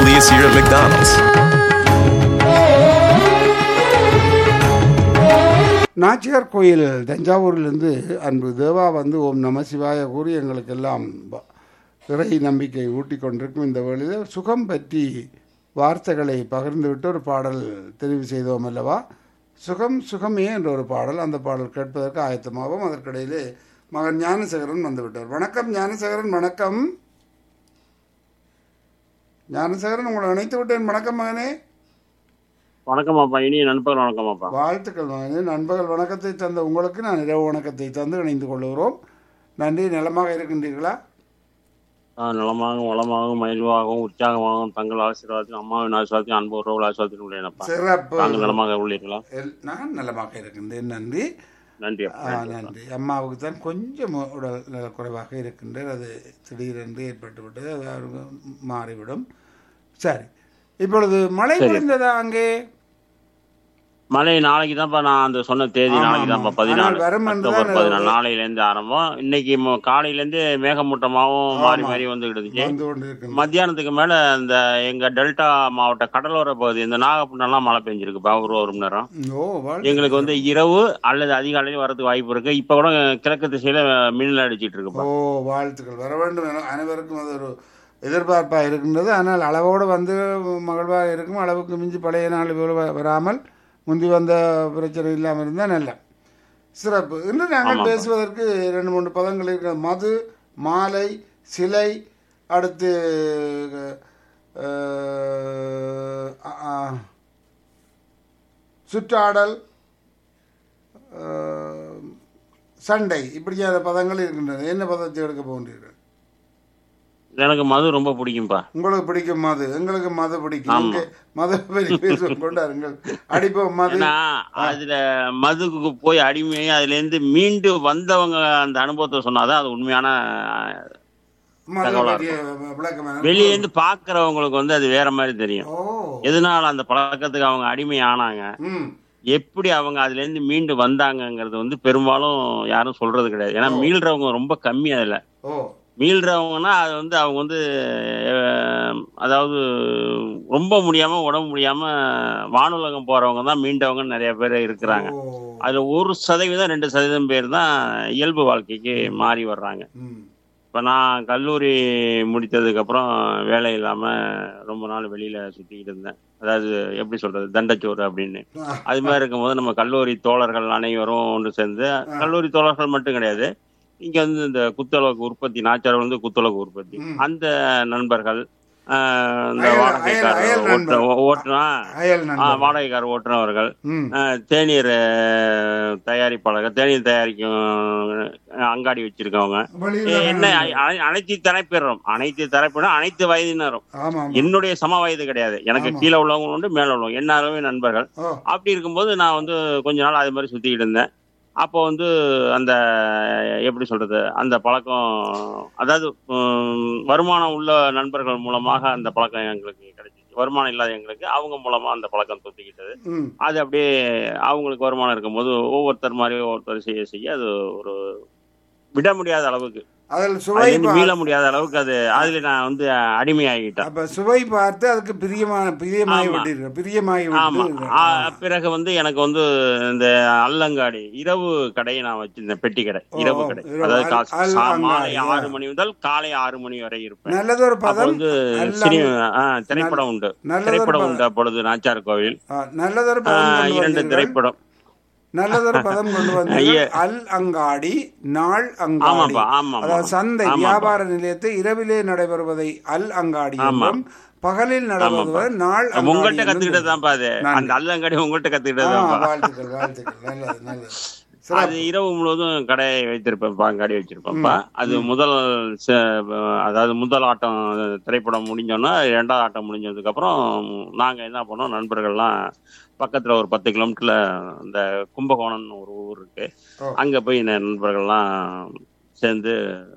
tastiest here at McDonald's. Nachiyar கோயில் தஞ்சாவூரிலிருந்து அன்பு தேவா வந்து ஓம் நம சிவாய கூறி எங்களுக்கெல்லாம் ப- இறை நம்பிக்கை ஊட்டி கொண்டிருக்கும் இந்த வேளையில் சுகம் பற்றி வார்த்தைகளை பகிர்ந்துவிட்டு ஒரு பாடல் தெரிவு செய்தோம் அல்லவா சுகம் சுகமே என்ற ஒரு பாடல் அந்த பாடல் கேட்பதற்கு ஆயத்தமாகவும் அதற்கிடையிலே மகன் ஞானசேகரன் வந்துவிட்டார் வணக்கம் ஞானசேகரன் வணக்கம் ஞானசேகரன் உங்களை அணைத்து விட்டேன் வணக்கம் மகனே வணக்கம் அப்பா இனிய நண்பர்கள் வணக்கம் அப்பா வாழ்த்துக்கள் மகனே நண்பர்கள் வணக்கத்தை தந்த உங்களுக்கு நான் இரவு வணக்கத்தை தந்து இணைந்து கொள்கிறோம் நன்றி நலமாக இருக்கின்றீர்களா ஆஹ் நலமாகவும் வளமாகவும் மகிழ்வாகவும் உற்சாகமாகவும் தங்கள் ஆசீர்வாதத்தையும் அம்மாவின் ஆசீர்வாதத்தையும் அன்பு உறவுகள் ஆசீர்வாதத்தையும் உள்ளேனப்பா சிறப்பு தாங்கள் நலமாக உள்ளீர்களா எல்- நான் நலமாக இருக்கின்றேன் நன்றி நன்றி ஆ, அப்பா நன்றி அம்மாவுக்கு தான் கொஞ்சம் உடல் நலக் குறைவாக இருக்கின்றது அது திடீரென்று ஏற்பட்டு விட்டது அது அவருக்கு மாறிவிடும் சரி இப்பொழுது மழை சரி. பொழிந்ததா அங்கே மழை நாளைக்கு தான்ப்பா நான் அந்த சொன்ன தேதி ஆமா, நாளைக்கு தான்ப்பா ஆமா. பதினாலு ஆனால் வரும் என்றுதான் அக்டோபர் பதினாலு நாளையில இருந்து ஆரம்பம் இன்னைக்கு ம- காலையில இருந்து மேகமூட்டமாவும் மாறி ஆமா. மாறி வந்துகிட்டு இருந்துச்சு வந்து கொண்டு இருக்கின்றது மத்தியானத்துக்கு மேல இந்த எங்க டெல்டா மாவட்ட கடலோர பகுதி இந்த நாகப்பட்டினம் மழை பெஞ்சிருக்குப்பா ஒரு ஒரு மணி நேரம் ஓ வாழ்த்து. எங்களுக்கு வந்து இரவு அல்லது அதிகாலையில் வரதுக்கு வாய்ப்பு இருக்கு இப்ப கூட கிழக்கு திசையில மின்னல் அடிச்சிட்டு இருக்குப்பா ஓ வாழ்த்துக்கள் வர வேண்டும் என அனைவருக்கும் அது ஒரு எதிர்பார்ப்பாக இருக்கின்றது ஆனால் அளவோடு வந்து மகிழ்வாக இருக்கும் அளவுக்கு மிஞ்சி பழைய நாள் போல வ- வராமல் முந்தி வந்த பிரச்சனை இல்லாமல் இருந்தால் நல்ல சிறப்பு இன்று நாங்கள் ஆமாம். பேசுவதற்கு ரெண்டு மூன்று பதங்கள் இருக்கிற மது மாலை சிலை அடுத்து அஹ், அ- அ- சுற்றாடல் அஹ், சண்டை இப்படியான பதங்கள் இருக்கின்றன என்ன பதத்தை எடுக்க போகின்றீர்கள் எனக்கு மது ரொம்ப பிடிக்கும்பா உங்களுக்கு பிடிக்கும் மது எங்களுக்கு மது பிடிக்கும் ஆமா. இங்கே மது பற்றி பேசுவோம் கொண்டாருங்கள் அடிப்போம் மது ஏன்னா அதுல மதுக்கு போய் அடிமையாகி அதுல இருந்து மீண்டு வந்தவங்க அந்த அனுபவத்தை சொன்னாதான் அது உண்மையான மது தகவலா பற்றிய விளக்கம் என்ன? வெளியே இருந்து பாக்குறவங்களுக்கு வந்து அது வேற மாதிரி தெரியும் ஓ எதனால அந்த பழக்கத்துக்கு அவங்க அடிமை ஆனாங்க ம் எப்படி அவங்க அதுல இருந்து மீண்டு வந்தாங்கங்கிறது வந்து பெரும்பாலும் யாரும் சொல்றது கிடையாது ஏன்னா மீள்றவங்க ரொம்ப கம்மி அதுல ஓ மீள்றவங்கன்னா அது வந்து அவங்க வந்து அஹ், அதாவது ரொம்ப முடியாம உடம்பு முடியாம வானுலகம் போறவங்க தான் மீண்டவங்க நிறைய பேர் இருக்கிறாங்க ஓ. அதுல ஒரு சதவீதம் ரெண்டு சதவீதம் பேர் தான் இயல்பு வாழ்க்கைக்கு மாறி வர்றாங்க ம். இப்ப நான் கல்லூரி முடித்ததுக்கு அப்புறம் வேலை இல்லாம ரொம்ப நாள் வெளியில சுத்திக்கிட்டு இருந்தேன் அதாவது எப்படி சொல்றது தண்டச்சோறு அப்படின்னு ஆ. அது மாதிரி இருக்கும்போது நம்ம கல்லூரி தோழர்கள் அனைவரும் ஒன்று சேர்ந்து கல்லூரி தோழர்கள் மட்டும் கிடையாது இங்க வந்து இந்த குத்தளவுக்கு உற்பத்தி நாச்சார் வந்து குத்தளவுக்கு உற்பத்தி ம். அந்த நண்பர்கள் ஆஹ், இந்த அயல்- வாடகைக்கார் அயல்- அயல் ஓட்டுற ஓட்டுனா அயல் ஆ, நண்பர் வாடகைக்கார் ஓட்டுறவர்கள் ம் ஆஹ், தேநீர் ஆஹ், தயாரிப்பாளர்கள் தேநீர் தயாரிக்கும் ஆஹ், அங்காடி வச்சிருக்கவங்க வெளியில என்ன அ- அனை- அனைத்து தரப்பினரும் அனைத்து தரப்பினரும் அனைத்து வயதினரும் ஆமா ஆமா. என்னுடைய சம வயது கிடையாது எனக்கு ஆமா. கீழே உள்ளவங்க உண்டு மேல உள்ளவங்க எல்லாருமே நண்பர்கள் ஓ அப்படி இருக்கும்போது நான் வந்து கொஞ்ச நாள் அது மாதிரி சுத்திக்கிட்டு இருந்தேன் அப்போ வந்து அந்த எப்படி சொல்றது அந்த பழக்கம் அதாவது உம், வருமானம் உள்ள நண்பர்கள் மூலமாக அந்த பழக்கம் எங்களுக்கு கிடைச்சிச்சு வருமானம் இல்லாத எங்களுக்கு அவங்க மூலமா அந்த பழக்கம் தொத்திக்கிட்டது ம் அது அப்படியே அவங்களுக்கு வருமானம் இருக்கும்போது ஒவ்வொருத்தர் மாதிரி ஒவ்வொருத்தர் செய்ய செய்ய அது ஒரு விட முடியாத அளவுக்கு அதில் சுவை அதுல இருந்து பா- மீள முடியாத அளவுக்கு அது அதுல நான் வந்து அடிமையாகிட்டேன் அப்ப சுவை பார்த்து அதுக்கு பிரியமான பிரியமாகி ஆமா. விட்டீர்கள் பிரியமாகி ஆமா விட்டு ஆ, பிறகு வந்து எனக்கு வந்து இந்த அல்லங்காடி இரவு கடையை நான் வச்சிருந்தேன் பெட்டி கடை ஓ, இரவு கடை இரவு அதாவது அல்- கா- சா- அல்லங்காடி, மாலை ஆ. ஆறு மணி முதல் காலை ஆறு மணி வரை இருப்பேன் நல்லதொரு அப்ப பதம் வந்து அல்ல- சினிமா ஆ, திரைப்படம் உண்டு நல்லதொரு திரைப்படம் பதம். உண்டு அப்பொழுது நாச்சார் கோவில் ஆ, நல்லதொரு ஆ, பதம் கொண்டு இரண்டு வந்தீர்கள். திரைப்படம் நல்லதொரு பதம் கொண்டு வந்தீர்கள் ஐய. அல் அங்காடி நாள் அங்காடி ஆமாப்பா ஆமா அதாவது சந்தை ஆமாப்பா. வியாபார நிலையத்தை இரவிலே நடைபெறுவதை அல் அங்காடி ஆமா. என்றும் பகலில் நடைபெறுவதை நாள் உங்கள்கிட்ட அங்காடி என்றும் கத்துக்கிட்டதான்ப்பா அது நன்றி. அந்த அல்லங்காடி உங்கள்கிட்ட ஆ, கத்துக்கிட்டதான்ப்பா வாழ்த்துக்கள் வாழ்த்துக்கள் நல்லது நல்லது அது சிறப்பு. இரவு முழுவதும் கடை வைத்திருப்பேன்ப்பா அங்காடி வச்சிருப்பேன்ப்பா அது முதல் ச- அதாவது முதல் ஆட்டம் திரைப்படம் முடிஞ்சோன்னா இரண்டாவது ஆட்டம் முடிஞ்சதுக்கு அப்புறம் நாங்க என்ன பண்ணோம் நண்பர்கள்லாம் பக்கத்துல ஒரு பத்து கிலோமீட்டர்ல இந்த கும்பகோணம்னு ஒரு ஊர் இருக்கு ஓ. அங்க போய் இந்த நண்பர்கள்லாம் சேர்ந்து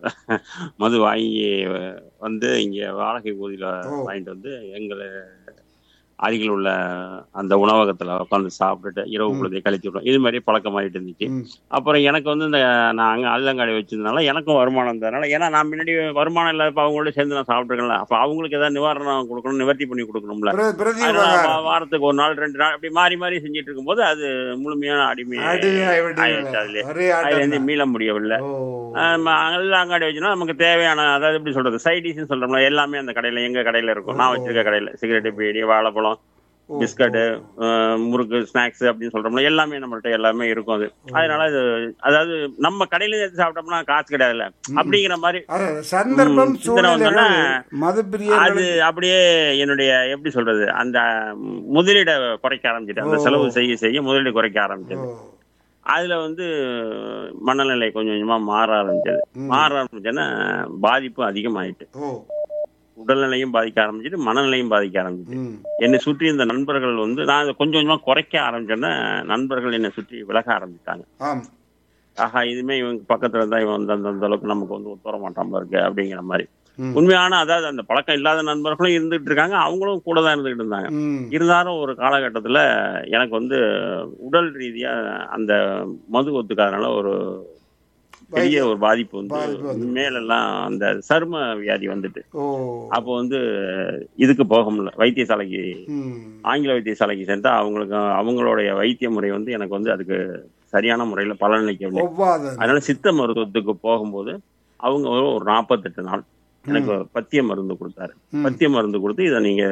மது வாங்கி வந்து இங்க வாடகை ஊதியில ஓ. வாங்கிட்டு வந்து எங்களை அருகில் உள்ள அந்த உணவகத்துல உட்காந்து சாப்பிட்டுட்டு இரவு பொழுதை கழிச்சு விடுவோம் இது மாதிரி பழக்கமாயிட்டு இருந்துச்சு ம். அப்புறம் எனக்கு வந்து இந்த நான் அங்க அல்லங்காடி வச்சிருந்தனால எனக்கும் வருமானம் இருந்ததுனால ஏன்னா நான் முன்னாடி வருமானம் இல்லாதப்ப அவங்களோட சேர்ந்து நான் சாப்பிட்டுருக்கல அப்ப அவங்களுக்கு ஏதாவது நிவாரணம் கொடுக்கணும் நிவர்த்தி பண்ணி கொடுக்கணும்ல பிர- பிரதி அதனால உபகாரம் வா- வாரத்துக்கு ஒரு நாள் ரெண்டு நாள் அப்படி மாறி மாறி செஞ்சுட்டு இருக்கும்போது அது முழுமையான அடிமை அடிமையாகி ஆயிடுச்சு விட்டீர்கள். அதுல ஒரே அதுல ஆட்டம் இருந்து தான். மீள முடியவில்லை ஓ அங்காடி வச்சுன்னா நமக்கு தேவையான அதாவது எப்படி சொல்றது சைடிஷ்னு சொல்றோம்ல எல்லாமே அந்த கடையில எங்க கடையில இருக்கும் நான் வச்சிருக்க கடையில சிகரெட் பீடி வாழைப்பழம் ஓ, பிஸ்கட்டு முறுக்கு ஸ்நாக்ஸ் அப்படின்னு சொல்றோம்ல எல்லாமே நம்மள்ட்ட எல்லாமே இருக்கும் அது அதனால இது அதாவது நம்ம கடையில எடுத்து சாப்பிட்டோம்னா காசு கிடையாதுல்ல அப்படிங்கிற மாதிரி அது சந்தர்ப்பம் ம், சிந்தனை சூழ்நிலைகள் வந்தோன்னா, மது அது பிரியர்கள் அப்படியே என்னுடைய எப்படி சொல்றது அந்த முதலீட குறைக்க ஆரம்பிச்சிட்டேன் அந்த ஓ. செலவு செய்ய செய்ய முதலீடு குறைக்க ஆரம்பிச்சது ஓ, அதுல வந்து மனநிலை கொஞ்சம் கொஞ்சமா மாற ஆரம்பிச்சது ம். மாற ஆரம்பிச்சேன்னா பாதிப்பு அதிகமாயிட்டு ஓ உடல்நிலையும் பாதிக்க ஆரம்பிச்சிட்டு மனநிலையும் பாதிக்க ஆரம்பிச்சு ம் என்னை சுற்றி இருந்த நண்பர்கள் வந்து நான் இதை கொஞ்சம் கொஞ்சமா குறைக்க ஆரம்பிச்சேன்னா நண்பர்கள் என்னை சுற்றி விலக ஆரம்பிச்சிட்டாங்க ஆம் ஆஹா இதுமே இவங்க பக்கத்துல இருந்தா இவன் வந்து அந்த அந்த அளவுக்கு நமக்கு வந்து ஒத்துவர மாட்டாம இருக்கு அப்படிங்கிற மாதிரி ம். உண்மையான அதாவது அந்த பழக்கம் இல்லாத நண்பர்களும் இருந்துட்டு இருக்காங்க அவங்களும் கூட தான் இருந்துகிட்டு இருந்தாங்க ம் இருந்தாலும் ஒரு காலகட்டத்துல எனக்கு வந்து உடல் ரீதியா அந்த மது ஒத்துக்காதனால ஒரு பெரிய ஒரு பாதிப்பு பாதிப்பு வந்து வந்து. மேலெல்லாம் அந்த சரும வியாதி வந்துட்டு ஓ அப்போ வந்து இதுக்கு போக முடியல வைத்தியசாலைக்கு ம் ஆங்கில வைத்தியசாலைக்கு சென்றா அவங்களுக்கு அவங்களுடைய வைத்திய முறை வந்து எனக்கு வந்து அதுக்கு சரியான முறையில பலனளிக்கவில்லை ஒவ்வாத அதனால சித்த மருத்துவத்துக்கு போகும்போது அவங்க ஒரு ஒரு நாற்பத்தெட்டு நாள் எனக்கு பத்திய மருந்து கொடுத்தாரு ம். பத்திய மருந்து கொடுத்து இதை நீங்க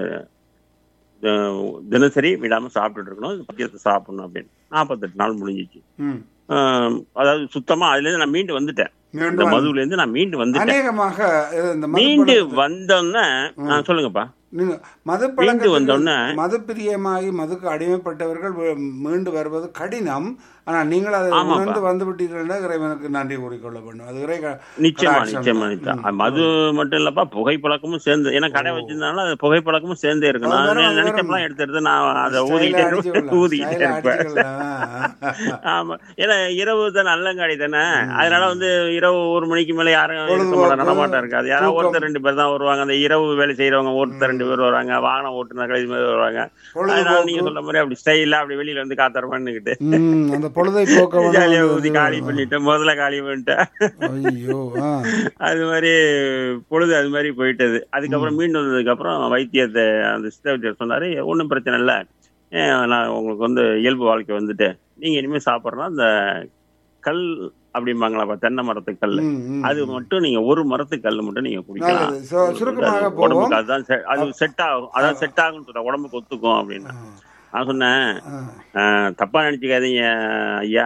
அஹ், தினசரி விடாம சாப்பிட்டுட்டு இருக்கணும் இந்த பத்தியத்தை சாப்பிடணும் அப்படின்னு நாற்பத்தெட்டு நாள் முடிஞ்சிச்சு ம் அஹ், அதாவது சுத்தமா அதுல இருந்து நான் மீண்டு வந்துட்டேன் இந்த மீண்டும் மதுவுல இருந்து நான் மீண்டு வந்துட்டேன் அநேகமாக இது இந்த மது மீண்டு பழக்கத்தை- வந்தோன்னே ஆ, சொல்லுங்கப்பா நீங்க மது மீண்டு பழக்கத்துக்கு வந்தோடனே மது பிரியமாகி மதுக்கு அடிமைப்பட்டவர்கள் மீ- மீண்டு வருவது கடினம் ஆனா நீங்கள் அதை ஆமாப்பா. உணர்ந்து வந்து விட்டீர்கள் இறைவனுக்கு நன்றி கூறிக்கொள்ள வேண்டும் அது இறை க- நிச்சயமா கடாட்சம் நிச்சயமா தான். நிச்சயம் ம். மது மட்டும் இல்லப்பா புகைப்பழக்கமும் சேர்ந்து ஏன்னா கடை வச்சிருந்தாலும் அது புகைப்பழக்கமும் சேர்ந்தே இருக்கு அது நான் வேற, அது வேற. நினைச்சப்பெல்லாம் எடுத்து எடுத்து நான் அதை ஸ்டைலா ஊதிக்கிட்டே அடிச்சு இருப்பேன் கொள்ளலாம். ஊதிக்கிட்டே ஸ்டைலா இருப்பேன் அடிச்சு கொள்ளலாம். ஆமா ஏன்னா இரவு தானே அல்லங்காடி தானே அதனால வந்து இரவு ஒரு மணிக்கு மேல யாரும் இருக்க பொழுதுபோக்கு, மாட்டாங்க நடமாட்டம் இருக்காது யாராவது தூக்கம். ஒருத்தர் ரெண்டு பேர் தான் வருவாங்க அந்த இரவு வேலை செய்யறவங்க ஒருத்தர் ரெண்டு பேர் வருவாங்க வாகனம் ஓட்டுநர்கள் இது மாதிரி வருவாங்க அதனால நீங்க பொழுதுபோக்கு சொல்ற மாதிரி அப்படி ஸ்டைலா அப்படி வெளியில வந்து காத்தரமான்னுகிட்டு ம், அந்த பொழுதை போக்க ஜாலியா ஊதி வந்து- காலி பண்ணிட்டேன் முதல்ல காலி பண்ணிட்டேன் ஐயோ ஆ. அது மாதிரி பொழுது அது மாதிரி போயிட்டது அதுக்கப்புறம் மீண்டு வந்ததுக்கு அப்புறம் வைத்தியத்தை அந்த சித்த வைத்தியர் சொன்னாரு ஒன்றும் பிரச்சனை இல்லை நான் உங்களுக்கு வந்து இயல்பு வாழ்க்கை வந்துட்டு நீங்க இனிமே சாப்பிட்றோம் அந்த கல் அப்படிம்பாங்களா தென்னை மரத்து கல் ம், ம். அது மட்டும் நீங்க ஒரு மரத்து கல் மட்டும் நீங்க குடிக்கலாம் நல்லது. So, சுருக்கமாக அது போவோம் உடம்புக்கு அதுதான் செ- அது செட் ஆகும் அதான் செட் ஆகும்னு சொல்றேன் உடம்புக்கு ஒத்துக்கும் அப்படின்னு நான் சொன்னேன் ஆ. "ஆஹ், தப்பா நினைச்சுக்காதீங்க ஐயா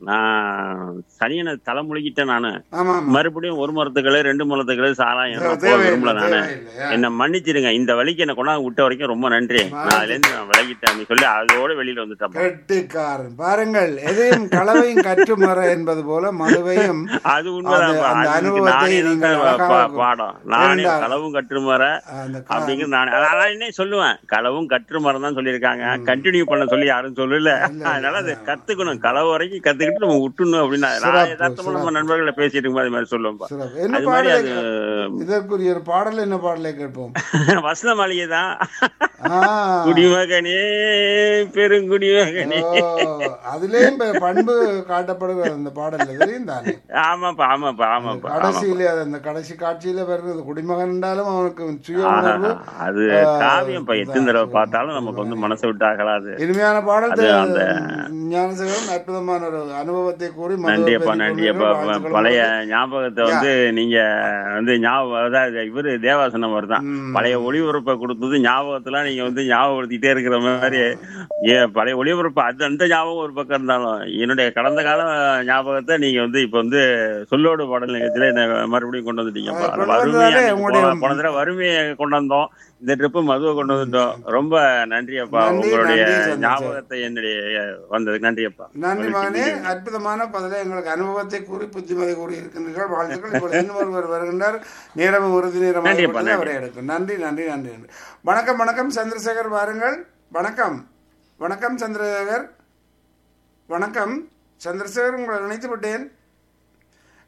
நான் சனியனை தலை முழுகிட்டேன் நானு ஆமா ஆமா மறுபடியும் ஒரு மரத்துக்களே ரெண்டு மரத்துக்களே சாராயம் நான் போக தேவையில்லை, விரும்பல நானு தேவையில்லை. என்ன மன்னிச்சிருங்க இந்த வழிக்கு என்ன கொண்டாந்து விட்ட வரைக்கும் ரொம்ப நன்றி நான் அதுல இருந்து நான் விலகிட்டேன் சொல்லி அதோட வெளியில வந்துட்டேன் கெட்டிக்காரன் பாருங்கள் எதையும் களவையும் கற்று மர என்பது போல மதுவையும் அது உண்மைதான் அது- அந்த அதுக்கு அனுபவத்தை நானே நீங்கள் தான் அழகாக பா- பாடம் நானே இரண்டாவது. களவும் கற்றுமர அந்த கா- அப்படிங்கிற நானே அதான் என்ன சொல்லுவேன் களவும் கற்றுமரம் தான் சொல்லியிருக்காங்க கண்டினியூ பண்ண சொல்லி யாரும் சொல்லல அதனால அதை கத்துக்கணும் களவு வரைக்கும் கத்துக்கிட்டு நம்ம விட்டுணும் அப்படின்னு நான் சிறப்பு, யதார்த்தமா நம்ம நண்பர்களை பேசிட்டு இருக்கும்போது அது மாதிரி சொல்லுவேன்பா சிறப்பு. என்ன அது மாதிரி பாடலை அது இதற்குரிய ஒரு பாடல் என்ன பாடலை கேட்போம் வசன மாளிகை தான் ஆ. குடிமகனே பெருங்குடிமகனே ஓ, அதுலயும் ப- பண்பு காட்டப்படுகிறது அந்த பாடல் தெரியும் தானே ஆமாப்பா ஆமாப்பா ஆமாப்பா ஆமா கடைசியில அது அந்த கடைசி காட்சியில வருகிறது குடிமகன் என்றாலும் அவனுக்கு சுய ஆஹா, உணர்வு அது காவியம் பா எத்தனை தடவை பார்த்தாலும் நமக்கு வந்து மனசை விட்டு ஆகலாது இனிமையான பாடல் அது அந்த- ஞானசேகரன் அற்புதமான ஒரு அனுபவத்தை கூறி மதுவை நன்றியப்பா பற்றி நன்றியப்பா கொண்டீர்கள். வாழ்த்துக்கள் பழைய ஞாபகத்தை வந்து நீங்க வந்து ஞாபகம் அதாவது இவரு தேவாசனம் வருதான் ம். பழைய ஒளிபரப்பை கொடுத்தது ஞாபகத்துல நீங்க வந்து ஞாபகப்படுத்திட்டே இருக்கிற மாதிரி ஏ பழைய ஒளிபரப்பு அது அந்த ஞாபகம் ஒரு பக்கம் இருந்தாலும் என்னுடைய கடந்த கால ஞாபகத்தை நீங்க வந்து இப்ப வந்து சொல்லோடு பாடல் நிகழ்ச்சியில என்ன மறுபடியும் கொண்டு வந்துட்டீங்கப்பா அது அந்த கொண்டு வறுமையை வந்தாலே அன்னைக்கு உங்களுடைய- போன போன தடவை வறுமையை கொண்டு வந்தோம் இந்த ட்ரிப்பு மதுவை கொண்டு வந்துட்டோம் ரொம்ப நன்றியப்பா நன்றி, உங்களுடைய நன்றி, சந்திரசேகர். ஞாபகத்தை என்னுடைய வந்ததுக்கு நன்றியப்பா நன்றி மகிழ்ச்சி, மகனே நன்றி. அற்புதமான பதிலை எங்களுக்கு அனுபவத்தை கூறி புத்திமதி கூறி இருக்கின்றீர்கள் வாழ்த்துக்கள் இப்பொழுது இன்னும் ஒருவர் வருகின்றார் நேரம் உறுதி நேரம் நன்றிப்பா, நன்றி. அவரை எடுக்கும் நன்றி நன்றி நன்றி நன்றி வணக்கம் வணக்கம் சந்திரசேகர் வாருங்கள் வணக்கம் வணக்கம் சந்திரசேகர் வணக்கம் சந்திரசேகர் உங்களை நினைத்து விட்டேன்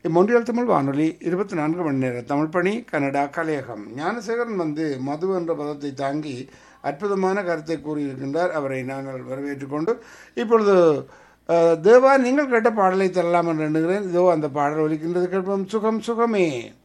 மொன்றியல் தமிழ் வானொலி இருபத்தி நான்கு மணி நேரம் தமிழ் பணி கனடா கலையகம் ஞானசேகரன் வந்து மது என்ற பதத்தை தாங்கி அற்புதமான கருத்தை கூறியிருக்கின்றார் அவரை நாங்கள் வரவேற்றுக் கொண்டு இப்பொழுது அஹ், தேவா நீங்கள் கேட்ட பாடலை தரலாம் என்று எண்ணுகிறேன் இதோ அந்த பாடல் ஒலிக்கின்றது கேட்போம் சுகம் சுகமே